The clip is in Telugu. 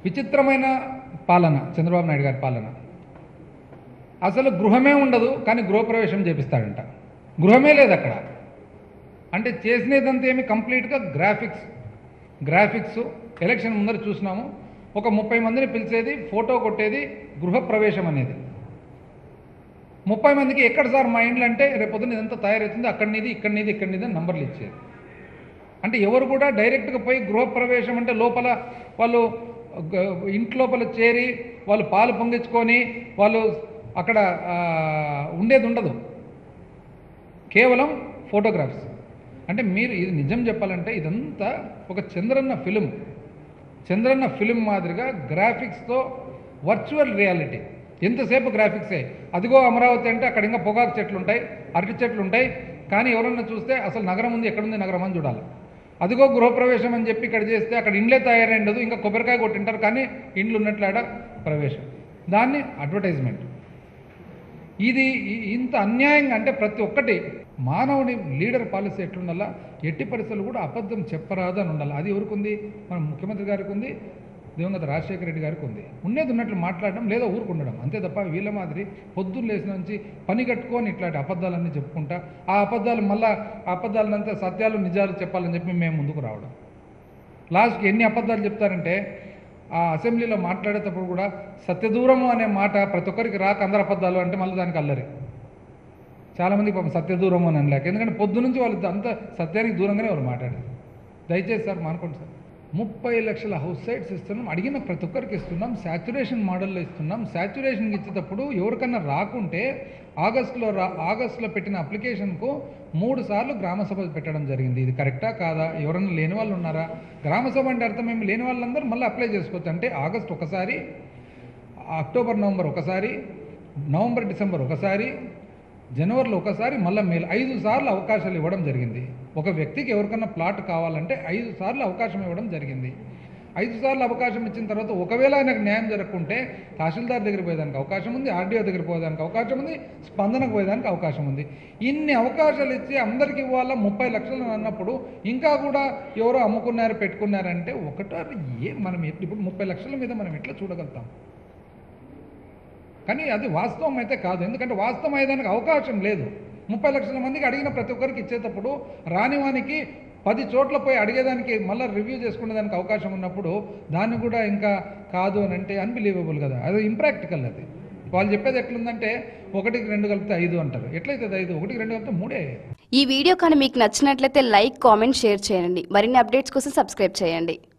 విచిత్రమైన పాలన చంద్రబాబు నాయుడు గారి పాలన అసలు గృహమే ఉండదు కానీ గృహప్రవేశం చేపిస్తాడంట గృహమే లేదు అక్కడ అంటే చేసినదంతా ఏమి కంప్లీట్గా గ్రాఫిక్స్ గ్రాఫిక్స్ ఎలక్షన్ ముందర చూసినాము ఒక ముప్పై మందిని పిలిచేది ఫోటో కొట్టేది గృహప్రవేశం అనేది ముప్పై మందికి ఎక్కడ సార్ మా ఇండ్లు అంటే రేపొద్దున ఇదంతా తయారవుతుంది అక్కడినిది ఇక్కడినిది ఇక్కడినిది అని నంబర్లు ఇచ్చేది అంటే ఎవరు కూడా డైరెక్ట్గా పోయి గృహప్రవేశం అంటే లోపల వాళ్ళు గ- ఇంటి లోపల చేరి వాళ్ళు పాలు పొంగించుకొని వాళ్ళు అక్కడ ఆ, ఉండేది ఉండదు కేవలం ఫోటోగ్రాఫ్స్ అంటే మీరు ఇది నిజం చెప్పాలంటే ఇదంతా ఒక చంద్రన్న ఫిలిం చంద్రన్న ఫిలిం మాదిరిగా గ్రాఫిక్స్తో వర్చువల్ రియాలిటీ ఎంతసేపు గ్రాఫిక్సే అదిగో అమరావతి అంటే అక్కడ ఇంకా పొగాకు చెట్లు ఉంటాయి అరటి చెట్లు ఉంటాయి కానీ ఎవరన్నా చూస్తే అసలు నగరం ఉంది ఎక్కడుంది నగరం అని చూడాలి అదిగో గృహప్రవేశం అని చెప్పి ఇక్కడ చేస్తే అక్కడ ఇండ్లే తయారైండదు ఇంకా కొబ్బరికాయ కొట్టింటారు కానీ ఇండ్లు ఉన్నట్లాడ ప్రవేశం దాన్ని అడ్వర్టైజ్మెంట్ ఇది ఇ- ఇంత అన్యాయంగా అంటే ప్రతి ఒక్కటి మానవుని లీడర్ పాలసీ ఎట్లుండాలా ఎట్టి పరిస్థితులు కూడా అబద్ధం చెప్పరాదు అని ఉండాలి అది ఎవరికి ఉంది మన ముఖ్యమంత్రి గారికి ఉంది దివంగత రాజశేఖర రెడ్డి గారికి ఉంది ఉన్నది ఉన్నట్లు మాట్లాడడం లేదా ఊరుకుండడం అంతే తప్ప వీళ్ళ మాదిరి పొద్దున్న లేచిన నుంచి పని కట్టుకొని ఇట్లాంటి అబద్ధాలన్నీ చెప్పుకుంటా ఆ అబద్ధాలు మళ్ళా ఆ అబద్ధాలనంతా సత్యాలు నిజాలు చెప్పాలని చెప్పి మేము ముందుకు రావడం లాస్ట్కి ఎన్ని అబద్ధాలు చెప్తారంటే ఆ అసెంబ్లీలో మాట్లాడేటప్పుడు కూడా సత్యదూరము అనే మాట ప్రతి ఒక్కరికి రాక అందరు అబద్ధాలు అంటే మళ్ళీ దానికి అల్లరి చాలామంది పాపం సత్యదూరము అని అనలేక ఎందుకంటే పొద్దు నుంచి వాళ్ళు అంత సత్యానికి దూరంగానే వాళ్ళు మాట్లాడారు దయచేసి సార్ మానుకోండి సార్ ముప్పై లక్షల హౌస్ సైట్స్ ఇస్తున్నాం అడిగిన ప్రతి ఒక్కరికి ఇస్తున్నాం శాచురేషన్ మోడల్లో ఇస్తున్నాం శాచురేషన్కి ఇచ్చేటప్పుడు ఎవరికన్నా రాకుంటే ఆగస్టులో రా ఆగస్టులో పెట్టిన అప్లికేషన్కు మూడు సార్లు గ్రామసభ పెట్టడం జరిగింది ఇది కరెక్టా కాదా ఎవరన్నా లేని వాళ్ళు ఉన్నారా గ్రామసభ అంటే అర్థం ఏమి లేని వాళ్ళందరూ మళ్ళీ అప్లై చేసుకోవచ్చు అంటే ఆగస్ట్ ఒకసారి అక్టోబర్ నవంబర్ ఒకసారి నవంబర్ డిసెంబర్ ఒకసారి జనవరిలో ఒకసారి మళ్ళీ మేలు ఐదు సార్లు అవకాశాలు ఇవ్వడం జరిగింది ఒక వ్యక్తికి ఎవరికన్నా ప్లాట్ కావాలంటే ఐదు సార్లు అవకాశం ఇవ్వడం జరిగింది ఐదు సార్లు అవకాశం ఇచ్చిన తర్వాత ఒకవేళ ఆయనకు న్యాయం జరగకుంటే తహసీల్దార్ దగ్గర పోయేదానికి అవకాశం ఉంది ఆర్డీఓ దగ్గర పోయేదానికి అవకాశం ఉంది స్పందనకు పోయేదానికి అవకాశం ఉంది ఇన్ని అవకాశాలు ఇచ్చి అందరికి ఇవ్వాలా ముప్పై లక్షలు అన్నప్పుడు ఇంకా కూడా ఎవరో అమ్ముకున్నారు పెట్టుకున్నారంటే ఒకటో ఏ మనం ఎట్- ఇప్పుడు ముప్పై లక్షల మీద మనం ఎట్లా చూడగలుగుతాం కానీ అది వాస్తవం అయితే కాదు ఎందుకంటే వాస్తవం అయ్యేదానికి అవకాశం లేదు ముప్పై లక్షల మందికి అడిగిన ప్రతి ఒక్కరికి ఇచ్చేటప్పుడు రానివానికి పది చోట్ల పోయి అడిగేదానికి మళ్ళీ రివ్యూ చేసుకునేదానికి అవకాశం ఉన్నప్పుడు దాన్ని కూడా ఇంకా కాదు అని అంటే అన్బిలీవబుల్ కదా అది ఇంప్రాక్టికల్ అది వాళ్ళు చెప్పేది ఎట్లుందంటే ఒకటికి రెండు కలిపితే ఐదు అంటారు ఎట్లయితే అది ఐదు ఒకటికి రెండు కలిపితే మూడే ఈ వీడియో కానీ మీకు నచ్చినట్లయితే లైక్ కామెంట్ షేర్ చేయండి మరిన్ని అప్డేట్స్ కోసం సబ్స్క్రైబ్ చేయండి